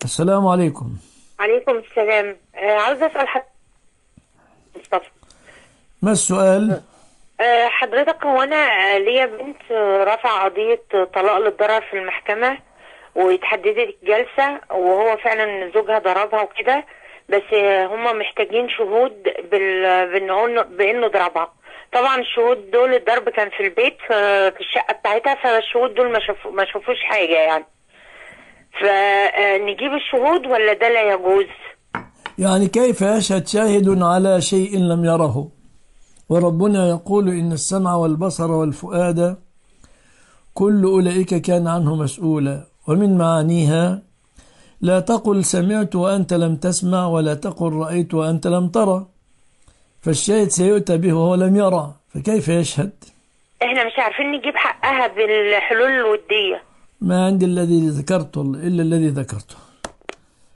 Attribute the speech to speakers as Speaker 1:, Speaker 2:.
Speaker 1: السلام عليكم
Speaker 2: عليكم السلام آه عاوزة أسأل حد مصطفى
Speaker 1: ما السؤال
Speaker 2: آه حضرتك هو أنا آه، ليا بنت آه، رافعة قضية طلاق للضرر في المحكمة واتحددت الجلسة وهو فعلا زوجها ضربها وكده بس آه، هم محتاجين شهود بال... بإنه بإنه ضربها طبعا الشهود دول الضرب كان في البيت في في الشقة بتاعتها فالشهود دول ما شافوا ما شافوش حاجة يعني فنجيب الشهود ولا ده لا يجوز؟
Speaker 1: يعني كيف يشهد شاهد على شيء لم يره وربنا يقول إن السمع والبصر والفؤاد كل أولئك كان عنه مسؤولا ومن معانيها لا تقل سمعت وأنت لم تسمع ولا تقل رأيت وأنت لم ترى فالشاهد سيؤتى به وهو لم يرى فكيف يشهد
Speaker 2: احنا مش عارفين نجيب حقها بالحلول الودية
Speaker 1: ما عندي الذي ذكرته إلا الذي ذكرته